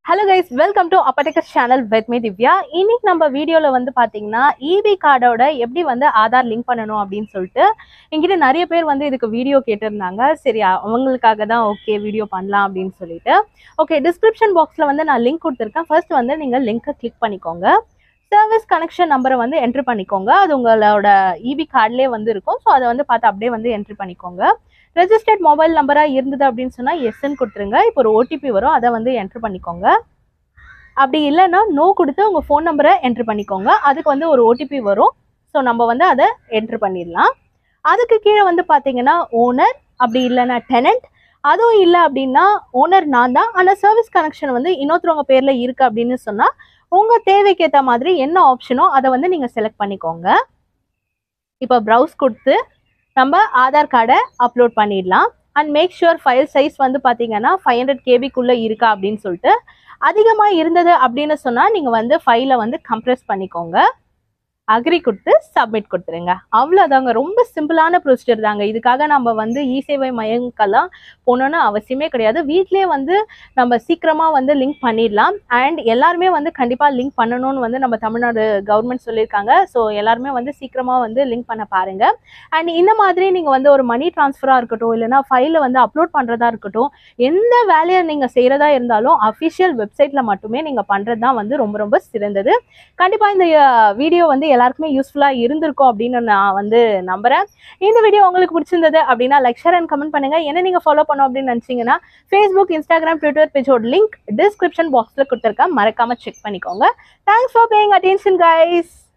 hello guys welcome to அப்படெக்கஸ் channel with me Divya இன்னைக்கு நம்ம வீடியோவில் வந்து பார்த்தீங்கன்னா இபி கார்டோட எப்படி வந்து ஆதார் லிங்க் பண்ணணும் அப்படின்னு சொல்லிட்டு என்கிட்ட நிறைய பேர் வந்து இதுக்கு வீடியோ கேட்டிருந்தாங்க சரி அவங்களுக்காக தான் ஓகே வீடியோ பண்ணலாம் அப்படின்னு சொல்லிட்டு ஓகே டிஸ்கிரிப்ஷன் பாக்ஸில் வந்து நான் லிங்க் கொடுத்துருக்கேன் ஃபர்ஸ்ட் வந்து நீங்கள் லிங்க்கை கிளிக் பண்ணிக்கோங்க சர்வீஸ் கனெக்ஷன் நம்பரை வந்து என்ட்ரி பண்ணிக்கோங்க அது உங்களோட இபி கார்ட்லேயே வந்து இருக்கும் ஸோ அதை வந்து பார்த்து அப்படியே வந்து என்ட்ரி பண்ணிக்கோங்க ரெஜிஸ்டர்ட் மொபைல் நம்பராக இருந்தது அப்படின்னு சொன்னால் எஸ்ன்னு கொடுத்துருங்க இப்போ ஒரு ஓடிபி வரும் அதை வந்து என்ட்ரு பண்ணிக்கோங்க அப்படி இல்லைன்னா நோ கொடுத்து உங்கள் ஃபோன் நம்பரை என்ட்ரு பண்ணிக்கோங்க அதுக்கு வந்து ஒரு ஓடிபி வரும் ஸோ நம்ம வந்து அதை என்ட்ரு பண்ணிடலாம் அதுக்கு கீழே வந்து பார்த்தீங்கன்னா ஓனர் அப்படி இல்லைன்னா டெனண்ட் அதுவும் இல்லை அப்படின்னா ஓனர் நான் தான் ஆனால் சர்வீஸ் கனெக்ஷன் வந்து இன்னொருத்தவங்க பேரில் இருக்குது அப்படின்னு சொன்னால் உங்கள் தேவைக்கு ஏற்ற மாதிரி என்ன ஆப்ஷனோ அதை வந்து நீங்கள் செலக்ட் பண்ணிக்கோங்க இப்போ ப்ரௌஸ் கொடுத்து நம்ம ஆதார் கார்டை அப்லோட் பண்ணிடலாம் and make sure file size வந்து பார்த்தீங்கன்னா ஃபைவ் ஹண்ட்ரட் கேபிக்குள்ளே இருக்கா அப்படின்னு சொல்லிட்டு அதிகமாக இருந்தது அப்படின்னு சொன்னால் நீங்கள் வந்து ஃபைலை வந்து கம்ப்ரெஸ் பண்ணிக்கோங்க அக்ரி கொடுத்து சப்மிட் கொடுத்துருங்க அவ்வளோதாங்க ரொம்ப சிம்பிளான ப்ரொசீஜர் தாங்க இதுக்காக நம்ம வந்து இ சேவை மையங்கெல்லாம் போகணுன்னு அவசியமே கிடையாது வீட்லேயே வந்து நம்ம சீக்கிரமாக வந்து லிங்க் பண்ணிடலாம் அண்ட் எல்லாருமே வந்து கண்டிப்பாக லிங்க் பண்ணணும்னு வந்து நம்ம தமிழ்நாடு கவர்மெண்ட் சொல்லியிருக்காங்க ஸோ எல்லாருமே வந்து சீக்கிரமாக வந்து லிங்க் பண்ண பாருங்க அண்ட் இந்த மாதிரி நீங்கள் வந்து ஒரு மணி ட்ரான்ஸ்ஃபராக இருக்கட்டும் இல்லைனா ஃபைலை வந்து அப்லோட் பண்ணுறதா இருக்கட்டும் எந்த வேலையை நீங்கள் செய்கிறதா இருந்தாலும் அஃபிஷியல் வெப்சைட்டில் மட்டுமே நீங்கள் பண்ணுறது தான் வந்து ரொம்ப ரொம்ப சிறந்தது கண்டிப்பாக இந்த வீடியோ வந்து எல்லாருக்குமே யூஸ்ஃபுல்லாக இருந்திருக்கும் அப்படின்னு நான் வந்து நம்புகிறேன் இந்த வீடியோ உங்களுக்கு பிடிச்சிருந்தது அப்படின்னா லைக் ஷேர் அண்ட் கமெண்ட் பண்ணுங்கள் என்ன நீங்கள் ஃபாலோ பண்ணோம் அப்படின்னு நினச்சிங்கன்னா ஃபேஸ்புக் இன்ஸ்டாகிராம் ட்விட்டர் பேஜோட லிங்க் டிஸ்கிரிப்ஷன் பாக்ஸில் கொடுத்துருக்கேன் மறக்காமல் செக் பண்ணிக்கோங்க thanks for paying attention guys